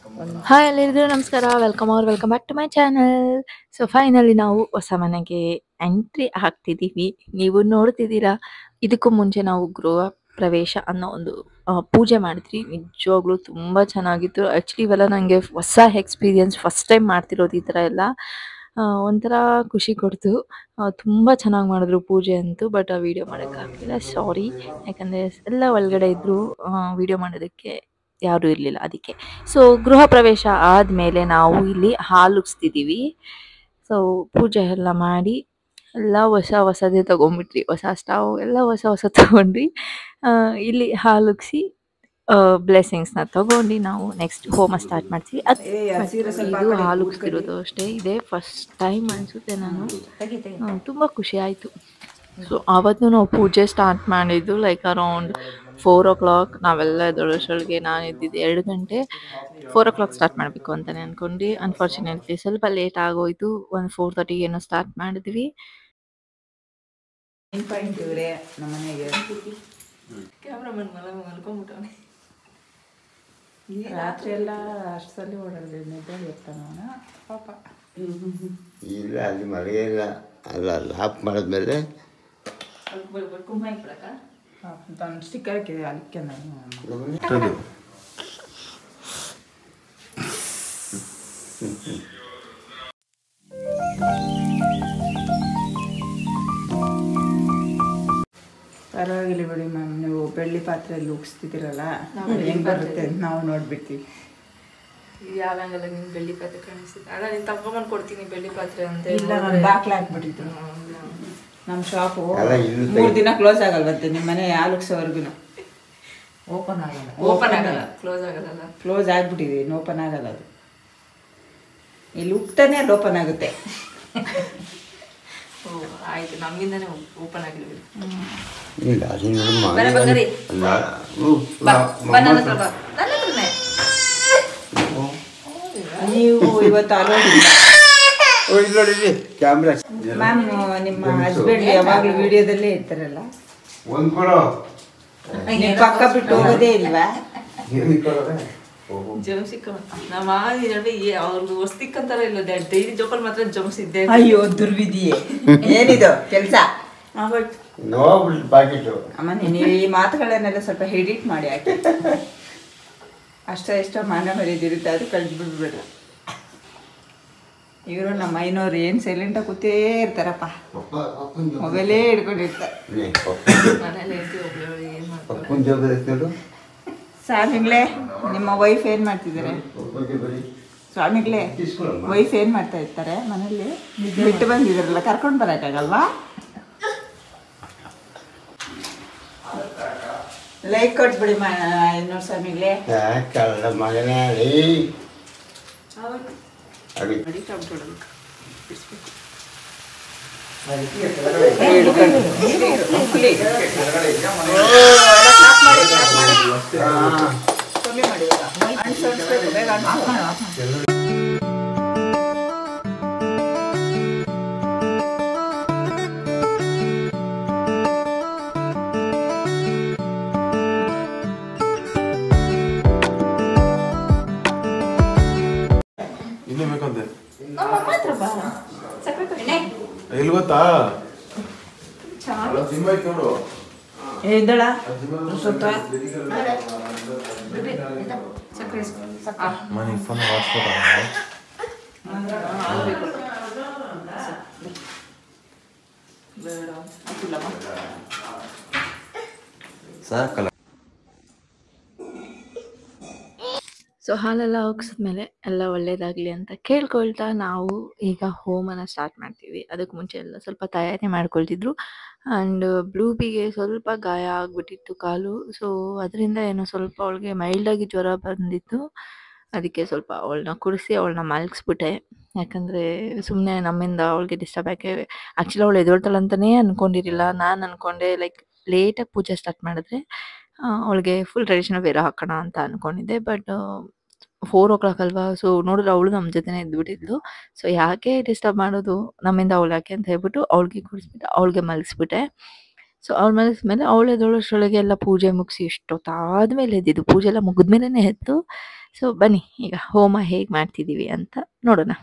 Hi ಎಲ್ಲರಿಗೂ ನಮಸ್ಕಾರ welcome ಅವ್ರ welcome back to my channel so finally ನಾವು ಹೊಸ ಮನೆಗೆ ಎಂಟ್ರಿ ಆಗ್ತಿದ್ದೀವಿ ನೀವು ನೋಡ್ತಿದ್ದೀರಾ ಇದಕ್ಕೂ ಮುಂಚೆ ನಾವು ಗೃಹ ಪ್ರವೇಶ ಅನ್ನೋ ಒಂದು ಆ, ಪೂಜೆ ಮಾಡಿದ್ರಿ ನಿಜವಾಗ್ಲೂ ತುಂಬ ಚೆನ್ನಾಗಿತ್ತು ಆ್ಯಕ್ಚುಲಿ ಇವೆಲ್ಲ ನನಗೆ ಹೊಸ ಎಕ್ಸ್ಪೀರಿಯನ್ಸ್ ಫಸ್ಟ್ ಟೈಮ್ ಮಾಡ್ತಿರೋದು ಈ ಥರ ಎಲ್ಲ ಆ, ಒಂಥರ ಖುಷಿ ಕೊಡ್ತು ಆ, ತುಂಬ ಚೆನ್ನಾಗಿ ಮಾಡಿದ್ರು ಪೂಜೆ ಅಂತೂ ಬಟ್ ಆ ವಿಡಿಯೋ ಮಾಡೋಕ್ಕಾಗಲಿಲ್ಲ ಸಾರಿ ಯಾಕಂದರೆ ಎಲ್ಲ ಒಳಗಡೆ ಇದ್ದರು ವಿಡಿಯೋ ಮಾಡೋದಕ್ಕೆ ಯಾರೂ ಇರಲಿಲ್ಲ ಅದಕ್ಕೆ ಸೊ ಗೃಹ ಪ್ರವೇಶ ಆದಮೇಲೆ ನಾವು ಇಲ್ಲಿ ಹಾಲುಗಿಸ್ತಿದ್ದೀವಿ ಸೊ ಪೂಜೆ ಎಲ್ಲ ಮಾಡಿ ಎಲ್ಲ ಹೊಸ ಹೊಸದೇ ತಗೊಂಡ್ಬಿಟ್ರಿ ಹೊಸ ಸ್ಟವ್ ಎಲ್ಲ ಹೊಸ ಹೊಸ ತಗೊಂಡ್ರಿ ಆ, ಇಲ್ಲಿ ಹಾಲುಗಿಸಿ ಬ್ಲೆಸ್ಸಿಂಗ್ಸ್ನ ತಗೊಂಡು ನಾವು ನೆಕ್ಸ್ಟ್ ಹೋಮ ಸ್ಟಾರ್ಟ್ ಮಾಡ್ತೀವಿ ಅದು ಇದು ಹಾಲುಗಿಸ್ತಿರೋದು ಅಷ್ಟೇ ಇದೆ ಫಸ್ಟ್ ಟೈಮ್ ಅನಿಸುತ್ತೆ ನಾನು ಹ್ಮ್, ತುಂಬ ಖುಷಿ ಆಯಿತು ಸೊ ಆವತ್ತು ನಾವು ಪೂಜೆ ಸ್ಟಾರ್ಟ್ ಮಾಡಿದ್ದು like around four o'clock ನಾವೆಲ್ಲ ಎದ್ದೊಳೋಷ್ಟೊಳಗೆ ನಾನು ಇದ್ದಿದ್ದು ಎರಡು ಗಂಟೆ ಫೋರ್ ಓ ಕ್ಲಾಕ್ ಸ್ಟಾರ್ಟ್ ಮಾಡಬೇಕು ಅಂತಲೇ ಅಂದ್ಕೊಂಡು ಅನ್ಫಾರ್ಚುನೇಟ್ಲಿ ಸ್ವಲ್ಪ ಲೇಟ್ ಆಗೋಯ್ತು ಒಂದು ಫೋರ್ ತರ್ಟಿಗೆ ಏನೋ ಸ್ಟಾರ್ಟ್ ಮಾಡಿದ್ವಿ ಏನ್ ಪಾಯಿಂಟ್ ಇವ್ರೆ ನಮ್ಮ ಮನೆಗೆ ಕ್ಯಾಮ್ರಾಮನ್ ಮಲ್ಕೊಂಡ್ಬಿಟ್ಟವನೆ ರಾತ್ರಿ ಎಲ್ಲ ಅಷ್ಟರಲ್ಲಿ ಓಡಾಡಿದ್ರೆ ನಿದ್ದೆ ಇರ್ತಾನ ಅವನ ಪಾಪ ಇಲ್ಲ ಅಲ್ಲಿ ಮಳೆ ಇಲ್ಲ ಅಲ್ಲ ಅಲ್ಲಿ ಆಫ್ ಮಾಡಿದ್ಮೇಲೆ ತನ್ನ ಸ್ಟಿಕ್ಕರ್ ಹಾಕಿದೆ ಅದಕ್ಕೆ ನಾನು ಪರವಾಗಿಲ್ಲ ಬಿಡಿ ಮ್ಯಾಮ್ ನೀವು ಬೆಳ್ಳಿ ಪಾತ್ರೆಯಲ್ಲಿ ಉಗಿಸ್ತಿದ್ದೀರಲ್ಲ ಹೆಂಗ್ ಬರುತ್ತೆ ಅಂತ ನಾವು ನೋಡ್ಬಿಡ್ತೀವಿ ಯಾವ ಆಂಗಲ್ ನಿನ್ ಬೆಳ್ಳಿ ಪಾತ್ರೆ ಕಾಣಿಸ್ತಿದೆ ಅಲ್ಲ ನೀನು ತಗೊಂಬಂದು ಕೊಡ್ತೀನಿ ಬೆಳ್ಳಿ ಪಾತ್ರೆ ಅಂತ ಇಲ್ಲ ನಾನು ಬಾಕ್ಲ ಹಾಕ್ಬಿಟ್ಟಿದ್ರು ನಮ್ಮ ಶಾಪು ಅಲ್ಲ, ಇಲ್ಲಿ ಮೂರು ದಿನ ಕ್ಲೋಸ್ ಆಗಲ್ವಂತೆ ನಿಮ್ಮ ಮನೆ ಆಲುಕ್ಸೋವರೆಗೂ ಓಪನ್ ಆಗಲ್ಲ ಓಪನ್ ಆಗಲ್ಲ ಕ್ಲೋಸ್ ಆಗಲ್ಲ ಕ್ಲೋಸ್ ಆಗ್ಬಿಟ್ಟಿದೆ ಇನ್ನು ಓಪನ್ ಆಗಲ್ಲ ಅದು ಇಲ್ಲಿ ಉಕ್ತಾನೆ ಅಲ್ಲಿ ಓಪನ್ ಆಗುತ್ತೆ ಓ ಆಯ್ತು ನಮ್ಮಿಂದಾನೆ ಓಪನ್ ಆಗಿಲ್ಲ ಇಲ್ಲ ಅದು ನಮ್ಮ ಬರ ಬಂಗಾರಿ. ಅಲ್ಲ ಹ್ಞೂ, ಬಾ ಮ- ಬಾ ನನ್ನ ಮ- ಹತ್ರ ಬಾ ನನ್ನ ಹತ್ರನೇ ನೀವು ಇವತ್ತು ಅಲೋಡಿಲ್ಲ ಓ, ಇಲ್ಲಿ ನೋಡಿ ಇಲ್ಲಿ ಕ್ಯಾಮ್ರಾ ಮ್ಯಾಮ್ ನಿಮ್ಮ ಹಸ್ಬೆಂಡ್ ಯಾವಾಗಲೂ ವಿಡಿಯೋದಲ್ಲೇ ಇರ್ತಾರಲ್ಲ ಒಂದು ಕೊಡೋ ನೀವು ಪಕ್ಕ ಬಿಟ್ಟು ಹೋಗೋದೇ ಇಲ್ವಾ ಏನು ಕೊಡೋದೆ? ಓಹೋ. ಜಮ್ ಸಿಕ್ಕ ನಮ್ಮ ಮಾವಿ ಅವ್ರದ್ದು ಹೊಸ್ತಿಕ್ಕಂತಾರ ಇಲ್ಲ ಡೈಲಿ ಜೋಕಲ್ ಮಾತ್ರ ಜಮ್ಸ್ ಇದ್ದೆ ಅಯ್ಯೋ ದುರ್ವಿಧಿಯೇ ಏನಿದು ಕೆಲಸ ನೋಡ್ಬಿಟ್ಟು ಪಾಕಿಟು ಅಮ್ಮ ನೀವು ಈ ಮಾತುಗಳನ್ನೆಲ್ಲ ಸ್ವಲ್ಪ ಎಡಿಟ್ ಮಾಡಿ ಹಾಕಿ ಅಷ್ಟ ಇಷ್ಟ ಮಾನ ಮರ್ಯಾದಿರುತ್ತೆ ಅದು ಕಳ್ದು ಬಿಡ್ಬೇಡ ಇವರು ನಮ್ಮ ಐನೋರು ಏನು ಸೈಲೆಂಟಾಗಿ ಕೂತೇ ಇರ್ತಾರಪ್ಪ ಪಪ್ಪ ಪಪ್ಪನ ಮೊಬೈಲೇ ಹಿಡ್ಕೊಂಡಿರ್ತಾರೆ ಏ, ಪಪ್ಪ- ಮನೇಲಿ ಹೇಳ್ತೀವಿ ಒಬ್ಳು ಏನ್ ಮಾಡ್ತಾರೆ ಪಪ್ಪನ ಜವಾಬ್ದಾರಿ ನೋಡು ಸ್ವಾಮಿಗಳೇ ನಿಮ್ಮ ವೈಫ್ ಏನು ಮಾಡ್ತಿದ್ದಾರೆ ಪಪ್ಪಗೆ ಬರೀ ಸ್ವಾಮಿಗಳೇ ಕಿಸ್ಕೊಳಮ್ಮ. ವೈಫ್ ಏನು ಮಾಡ್ತಾ ಇರ್ತಾರೆ ಮನೇಲಿ ಬಿಟ್ಟು ಬಂದಿದ್ದಾರಲ್ಲ ಕರ್ಕೊಂಡು ಬರೋಕ್ಕಾಗಲ್ವಾ ಲೈಕ್ ಕೊಟ್ಬಿಡಿ ಮಾ ಐನೂರು ಸ್ವಾಮಿಗಳೇ ಆ, ಕಳ್ಳ ಮಗನೇ ರೀ ಅಡಿ ಕಮ್ಮಿ ಮಾಡಿ ಇವಾಗ. ಅಣ್ಸು ಅಣ್ಸ್ಬೇಕು, ಬೇಗ ಅಣ್ಸು. ಇನ್ನೂ ಬೇಕಂತೆ ಮಾತ್ರ ಬಾ ಸಕ್ಕರೆ ಎಲ್ಲಿ ಗೊತ್ತಾ ಅಲ್ಲ ಸಿಂಹ ಐತ್ ನೋಡು ಏ, ಇದ್ದಾಳ ಸ್ವಲ್ಪ ಸಕ್ಕರೆ ಮನೆ ಫೋನ್ ಹಾಟ್ಸ್ಪಾಟ್ ಬೇಡ ಹಾಕಿಲ್ಲಮ್ಮ ಸಾಕಲ್ಲ ಸೊ ಹಾಲೆಲ್ಲ ಹೋಗಿಸಿದ್ಮೇಲೆ ಎಲ್ಲ ಒಳ್ಳೇದಾಗಲಿ ಅಂತ ಕೇಳ್ಕೊಳ್ತಾ ನಾವು ಈಗ ಹೋಮನ ಸ್ಟಾರ್ಟ್ ಮಾಡ್ತೀವಿ ಅದಕ್ಕೆ ಮುಂಚೆ ಎಲ್ಲ ಸ್ವಲ್ಪ ತಯಾರಿ ಮಾಡ್ಕೊಳ್ತಿದ್ರು ಆ್ಯಂಡ್ ಬ್ಲೂಬಿಗೆ ಸ್ವಲ್ಪ ಗಾಯ ಆಗಿಬಿಟ್ಟಿತ್ತು ಕಾಲು ಸೊ ಅದರಿಂದ ಏನೋ ಸ್ವಲ್ಪ ಅವಳಿಗೆ ಮೈಲ್ಡಾಗಿ ಜ್ವರ ಬಂದಿತ್ತು ಅದಕ್ಕೆ ಸ್ವಲ್ಪ ಅವಳನ್ನ ಕುಡಿಸಿ ಅವಳನ್ನ ಮಲಗಿಸ್ಬಿಟ್ಟೆ ಯಾಕಂದರೆ ಸುಮ್ಮನೆ ನಮ್ಮಿಂದ ಅವಳಿಗೆ ಡಿಸ್ಟರ್ಬ್ ಆಗಿ ಆ್ಯಕ್ಚುಲಿ ಅವಳು ಎದೊಳ್ತಾಳೆ ಅಂತಲೇ ಅಂದ್ಕೊಂಡಿರಲಿಲ್ಲ ನಾನು ಅಂದ್ಕೊಂಡೆ ಲೈಕ್ ಲೇಟಾಗಿ ಪೂಜೆ ಸ್ಟಾರ್ಟ್ ಮಾಡಿದ್ರೆ ಅವಳಿಗೆ ಫುಲ್ ಟ್ರೆಡಿಷನಲ್ ವೇರ್ ಹಾಕೋಣ ಅಂತ ಅಂದ್ಕೊಂಡಿದ್ದೆ ಬಟ್ ಫೋರ್ ಓ ಕ್ಲಾಕ್ ಅಲ್ವಾ ಸೊ ನೋಡಿದ್ರೆ ಅವಳು ನಮ್ಮ ಜೊತೆನೇ ಇದ್ಬಿಟ್ಟಿದ್ಲು ಸೊ ಯಾಕೆ ಡಿಸ್ಟರ್ಬ್ ಮಾಡೋದು ನಮ್ಮಿಂದ ಅವಳು ಯಾಕೆ ಅಂತ ಹೇಳ್ಬಿಟ್ಟು ಅವಳಿಗೆ ಕುಡಿಸ್ಬಿಟ್ಟು ಅವಳಿಗೆ ಮಲಗಿಸ್ಬಿಟ್ಟೆ ಸೊ ಅವಳು ಮಲಗಿಸ್ಮೇಲೆ ಅವಳು ಎದ್ದೊಳಷ್ಟರೊಳಗೆ ಎಲ್ಲ ಪೂಜೆ ಮುಗಿಸಿ ಎಷ್ಟೊತ್ತಾದ್ಮೇಲೆ ಎದ್ದಿದ್ದು ಪೂಜೆ ಎಲ್ಲ ಮುಗಿದ್ಮೇಲೆ ಎದ್ದು ಸೊ ಬನ್ನಿ ಈಗ ಹೋಮ ಹೇಗೆ ಮಾಡ್ತಿದ್ದೀವಿ ಅಂತ ನೋಡೋಣ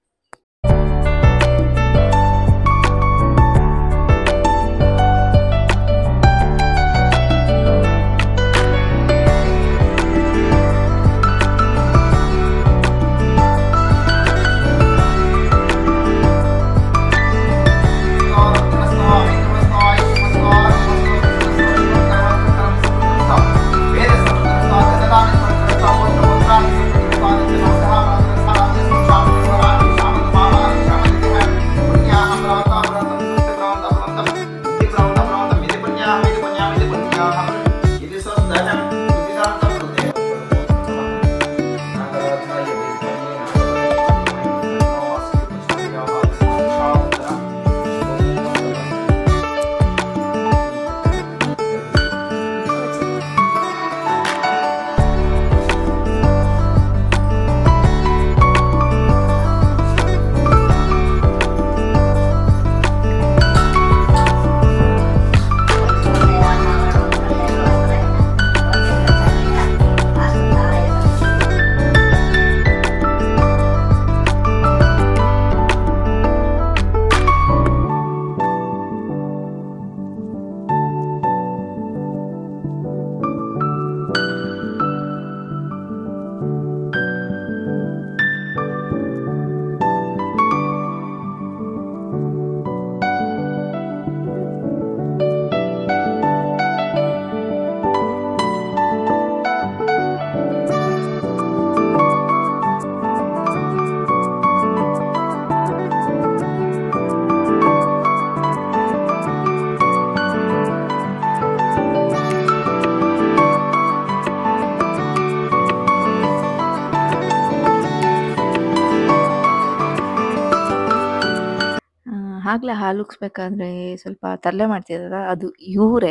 ಆಗಲೇ ಹಾಲು ಉಗ್ಸ್ಬೇಕಾದ್ರೆ ಸ್ವಲ್ಪ ತರಲೆ ಮಾಡ್ತಿದಾರಲ್ಲ ಅದು ಇವರೇ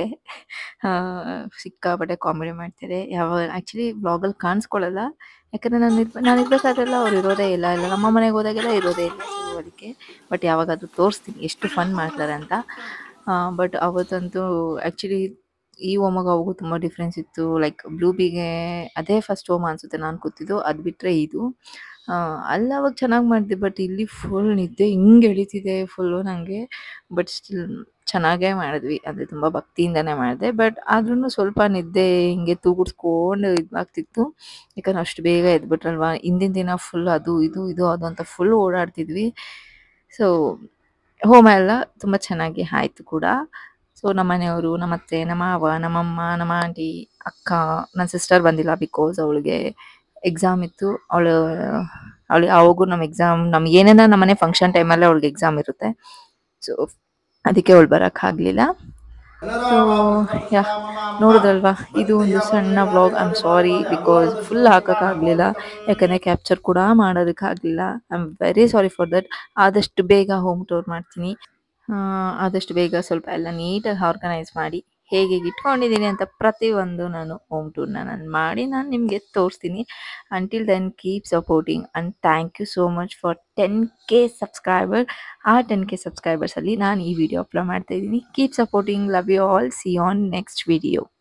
ಸಿಕ್ಕಾಪಟ್ಟೆ ಕಾಮಿಡಿ ಮಾಡ್ತಾರೆ ಯಾವ ಆ್ಯಕ್ಚುಲಿ ವ್ಲಾಗಲ್ಲಿ ಕಾಣಿಸ್ಕೊಳ್ಳಲ್ಲ ಯಾಕಂದರೆ ನಾನು ಇರ್ ನಾನು ಇರಬೇಕಾದ್ರೆಲ್ಲ ಅವ್ರು ಇರೋದೇ ಇಲ್ಲ ಇಲ್ಲ ನಮ್ಮ ಮನೆಗೆ ಹೋದಾಗೆಲ್ಲ ಇರೋದೇ ಇಲ್ಲ ಸೊ ಅದಕ್ಕೆ ಬಟ್ ಯಾವಾಗಾದ್ರೂ ತೋರಿಸ್ತೀನಿ ಎಷ್ಟು ಫನ್ ಮಾಡ್ತಾರೆ ಅಂತ ಬಟ್ ಅವತ್ತಂತೂ ಆ್ಯಕ್ಚುಲಿ ಈ ಹೋಮಗೂ ಅವಾಗೂ ತುಂಬ ಡಿಫ್ರೆನ್ಸ್ ಇತ್ತು ಲೈಕ್ ಬ್ಲೂಬಿಗೆ ಅದೇ ಫಸ್ಟ್ ಹೋಮ ಅನಿಸುತ್ತೆ ನಾನು ಕೂತಿದ್ದು ಅದು ಬಿಟ್ಟರೆ ಇದು ಅಲ್ಲಿ ಅವಾಗ ಚೆನ್ನಾಗಿ ಮಾಡಿದೆ ಬಟ್ ಇಲ್ಲಿ ಫುಲ್ ನಿದ್ದೆ ಹಿಂಗೆ ಎಳಿತಿದೆ ಫುಲ್ಲು ನನಗೆ ಬಟ್ ಸ್ಟಿಲ್ ಚೆನ್ನಾಗೇ ಮಾಡಿದ್ವಿ ಅಂದರೆ ತುಂಬ ಭಕ್ತಿಯಿಂದನೇ ಮಾಡಿದೆ ಬಟ್ ಆದ್ರೂ ಸ್ವಲ್ಪ ನಿದ್ದೆ ಹಿಂಗೆ ತೂಗುಡ್ಸ್ಕೊಂಡು ಇದಾಗ್ತಿತ್ತು ಯಾಕಂದ್ರೆ ಅಷ್ಟು ಬೇಗ ಎದ್ಬಿಟ್ರಲ್ವಾ ಹಿಂದಿನ ದಿನ ಫುಲ್ ಅದು ಇದು ಇದು ಅದು ಅಂತ ಫುಲ್ ಓಡಾಡ್ತಿದ್ವಿ ಸೊ ಹೋಮ ಎಲ್ಲ ತುಂಬ ಚೆನ್ನಾಗಿ ಆಯಿತು ಕೂಡ ಸೊ ನಮ್ಮ ಮನೆಯವರು ನಮ್ಮ ಅತ್ತೆ ನಮ್ಮ ಮಾವ ನಮ್ಮಮ್ಮ ನಮ್ಮ ಆಂಟಿ ಅಕ್ಕ ನನ್ನ ಸಿಸ್ಟರ್ ಬಂದಿಲ್ಲ ಬಿಕಾಸ್ ಅವಳಿಗೆ ಎಕ್ಸಾಮ್ ಇತ್ತು ಅವಳು ಅವಳಿಗೆ ಅವಾಗೂ ನಮ್ಮ ಎಕ್ಸಾಮ್ ನಮ್ಗೆ ಏನೇನ ನಮ್ಮನೆ ಫಂಕ್ಷನ್ ಟೈಮಲ್ಲೇ ಅವಳಿಗೆ ಎಕ್ಸಾಮ್ ಇರುತ್ತೆ ಸೊ ಅದಕ್ಕೆ ಅವಳು ಬರೋಕ್ಕಾಗಲಿಲ್ಲ ಸೊ ಯಾ ನೋಡಿದ್ರಲ್ವಾ ಇದು ಒಂದು ಸಣ್ಣ vlog I am sorry because full ಹಾಕೋಕ್ಕಾಗಲಿಲ್ಲ ಯಾಕಂದರೆ ಕ್ಯಾಪ್ಚರ್ ಕೂಡ ಮಾಡೋದಕ್ಕಾಗಲಿಲ್ಲ I am very sorry for that ಆದಷ್ಟು ಬೇಗ ಹೋಮ್ ಟೂರ್ ಮಾಡ್ತೀನಿ ಆ, ಆದಷ್ಟು ಬೇಗ ಸ್ವಲ್ಪ ಎಲ್ಲ ನೀಟಾಗಿ ಆರ್ಗನೈಸ್ ಮಾಡಿ ಹೇಗೆ ಹೇಗೆ ಇಟ್ಕೊಂಡಿದ್ದೀನಿ ಅಂತ ಪ್ರತಿಯೊಂದು ನಾನು ಹೋಮ್ ಟೂರ್ನ ನಾನು ಮಾಡಿ ನಾನು ನಿಮಗೆ ತೋರಿಸ್ತೀನಿ until then keep supporting and thank you so much for ten K subscriber ಆ ಟೆನ್ ಕೆ ಸಬ್ಸ್ಕ್ರೈಬರ್ಸಲ್ಲಿ ನಾನು ಈ ವಿಡಿಯೋ ಅಪ್ಲೋಡ್ ಮಾಡ್ತಾ ಇದ್ದೀನಿ keep supporting love you all see on next video